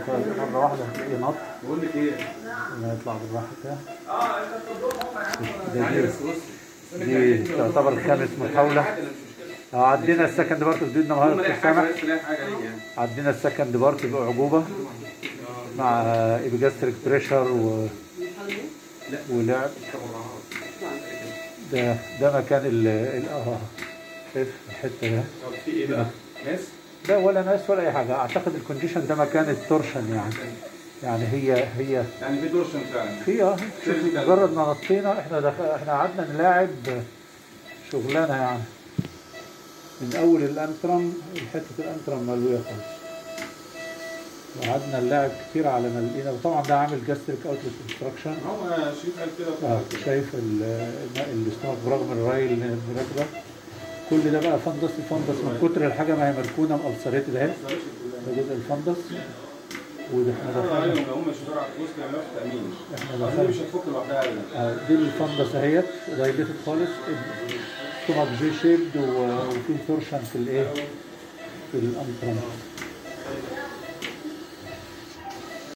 مرة واحدة هتلاقيه نط بقول لك ايه لما يطلع بالراحة كده اه انت تفضلهم هم ده يعني دي بس بص دي تعتبر خامس محاولة اه عدينا السكند بارت بدون هم نهار لاقي السامح حاجه بس لاقي حاجه ليك يعني عدينا السكند بارت بأعجوبة مع ايبيجاستريك بريشر و... ولعب ده ده مكان ال ال- اه شايف الحته ده طب في ايه بقى؟ ناس ده ولا ناس ولا اي حاجه اعتقد الكونديشن ده مكان التورشن يعني يعني هي هي يعني في دورشن فعلا في اه شوف مجرد ما نطينا احنا دخ... احنا قعدنا نلاعب شغلانه يعني من اول الانترم حته الانترم ملويه خالص وقعدنا نلاعب كتير على ما لقينا وطبعا ده عامل جاستريك اوتلت انستراكشن هو شريف قال كده اه وكده. شايف ال- الماء الستومك برغم الراي اللي راكبه كل ده بقى فندس الفندس من كتر الحاجه ما هي مركونه مألسريتد اهي ده جزء الفندس وده احنا آه، دخلنا ايوه لو هم يشوفوا على الفلوس كانوا يعملوا تامين احنا دي دخلنا مش هتفك لوحدها ابدا آه، دي الفندس اهيت دايليتد خالص ستومك جي شيبد وفي تورشن في الايه في الانترم